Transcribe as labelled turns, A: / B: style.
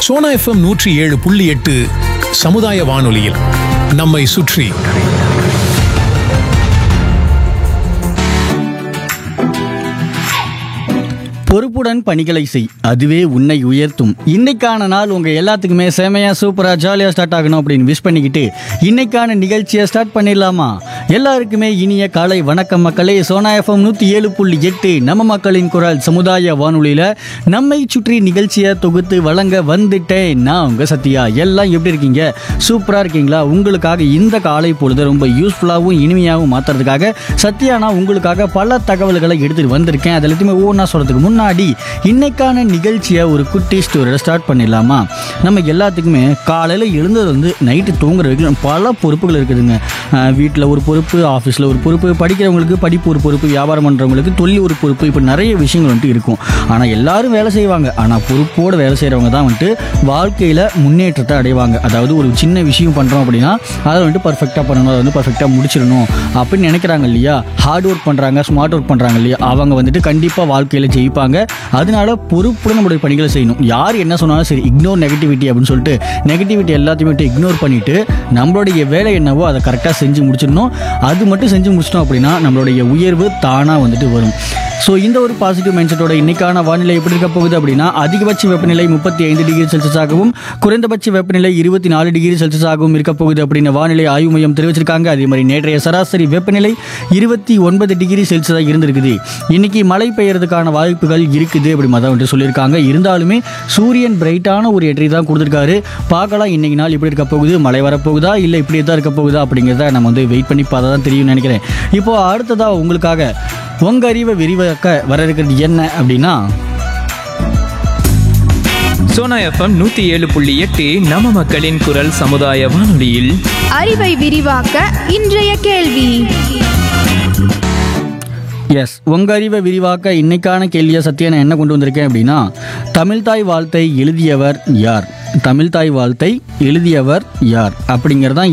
A: Sona FM நூற்றி ஏழு புள்ளி எட்டு சமுதாய வானொலியில் நம்மை சுற்றி
B: பொறுப்புடன் பணிகளை செய் அதுவே உன்னை உயர்த்தும் இன்னைக்கான நாள் உங்க எல்லாத்துக்குமே செமையா சூப்பரா ஜாலியா ஸ்டார்ட் ஆகணும் அப்படின்னு விஷ் பண்ணிக்கிட்டு இன்னைக்கான நிகழ்ச்சியை ஸ்டார்ட் பண்ணிடலாமா எல்லாருக்குமே இனிய காலை வணக்கம் மக்களே சோனா எஃப்எம் நூத்தி ஏழு புள்ளி எட்டு நம்ம மக்களின் குரல் சமுதாய வானொலியில நம்மை சுற்றி நிகழ்ச்சியை தொகுத்து வழங்க வந்துட்டேன் நான் உங்க சத்யா எல்லாம் எப்படி இருக்கீங்க சூப்பரா இருக்கீங்களா உங்களுக்காக இந்த காலை பொழுது ரொம்ப யூஸ்ஃபுல்லாகவும் இனிமையாகவும் மாத்துறதுக்காக சத்யா நான் உங்களுக்காக பல தகவல்களை எடுத்துட்டு வந்திருக்கேன் அது எல்லாத்தையுமே ஒவ்வொன்றா சொல்றதுக்கு முன்னாடி இன்னைக்கான நிகழ்ச்சியை ஒரு குட்டி ஸ்டோரியில் ஸ்டார்ட் பண்ணிடலாமா நம்ம எல்லாத்துக்குமே காலையில் எழுந்தது வந்து நைட்டு தூங்குற வரைக்கும் பல பொறுப்புகள் இருக்குதுங்க வீட்டில் ஒரு பொறுப்பு ஆஃபீஸில் ஒரு பொறுப்பு படிக்கிறவங்களுக்கு படிப்பு ஒரு பொறுப்பு வியாபாரம் பண்ணுறவங்களுக்கு தொழில் ஒரு பொறுப்பு இப்போ நிறைய விஷயங்கள் வந்துட்டு இருக்கும் ஆனால் எல்லாரும் வேலை செய்வாங்க ஆனால் பொறுப்போடு வேலை செய்கிறவங்க தான் வந்துட்டு வாழ்க்கையில் முன்னேற்றத்தை அடைவாங்க அதாவது ஒரு சின்ன விஷயம் பண்ணுறோம் அப்படின்னா அதை வந்துட்டு பர்ஃபெக்டாக பண்ணணும் அதை வந்து பர்ஃபெக்டாக முடிச்சிடணும் அப்படின்னு நினைக்கிறாங்க இல்லையா ஹார்ட் ஒர்க் பண்ணுறாங்க ஸ்மார்ட் ஒர்க் பண்ணுறாங்க இல்லையா அவங்க வந்துட்டு கண்டிப்பாக வாழ்க்கையில் ஜெயிப்பாங்க அதனால பொறுப்புடன் நம்மளுடைய பணிகளை செய்யணும் யார் என்ன சொன்னாலும் சரி இக்னோர் நெகட்டிவிட்டி அப்படின்னு சொல்லிட்டு நெகட்டிவிட்டி எல்லாத்தையுமே இக்னோர் பண்ணிட்டு நம்மளுடைய வேலை என்னவோ அதை கரெக்டாக செஞ்சு முடிச்சிடணும் அது மட்டும் செஞ்சு முடிச்சிட்டோம் அப்படின்னா நம்மளுடைய உயர்வு தானாக வந்துட்டு வரும் ஸோ இந்த ஒரு பாசிட்டிவ் மைண்ட் செட்டோட இன்னைக்கான வானிலை எப்படி இருக்க போகுது அப்படின்னா அதிகபட்ச வெப்பநிலை முப்பத்தி ஐந்து டிகிரி செல்சியஸாகவும் குறைந்தபட்ச வெப்பநிலை இருபத்தி நாலு டிகிரி செல்சியஸாகவும் இருக்க போகுது அப்படின்னு வானிலை ஆய்வு மையம் தெரிவிச்சிருக்காங்க அதே மாதிரி நேற்றைய சராசரி வெப்பநிலை இருபத்தி ஒன்பது டிகிரி செல்சியஸாக இருந்திருக்குது இன்னைக்கு மழை பெய்யறதுக்கான வாய்ப்புகள் இருக்குது அப்படி மாதிரி வந்துட்டு சொல்லியிருக்காங்க இருந்தாலுமே சூரியன் பிரைட்டான ஒரு எட்ரி தான் கொடுத்துருக்காரு பார்க்கலாம் இன்னைக்கு நாள் இப்படி இருக்க போகுது மழை வரப்போகுதா இல்லை இப்படியே தான் இருக்க போகுதா அப்படிங்கிறத நம்ம வந்து வெயிட் பண்ணி பார்த்தா தான் தெரியும்னு நினைக்கிறேன் இப்போ அடுத்ததா உங்களுக்காக உங்க அறிவை விரிவாக்க வர இருக்கிறது என்ன அப்படின்னா
C: சோனா எஃப்எம் நூத்தி ஏழு புள்ளி எட்டு நம்ம மக்களின் குரல் சமுதாய வானொலியில்
D: அறிவை விரிவாக்க இன்றைய கேள்வி
B: எஸ் உங்க அறிவை விரிவாக்க இன்னைக்கான கேள்வியை சத்தியா நான் என்ன கொண்டு வந்திருக்கேன் அப்படின்னா தமிழ்தாய் வாழ்த்தை எழுதியவர் யார் தமிழ்தாய் வாழ்த்தை எழுதியவர் யார் அப்படிங்கிறது தான்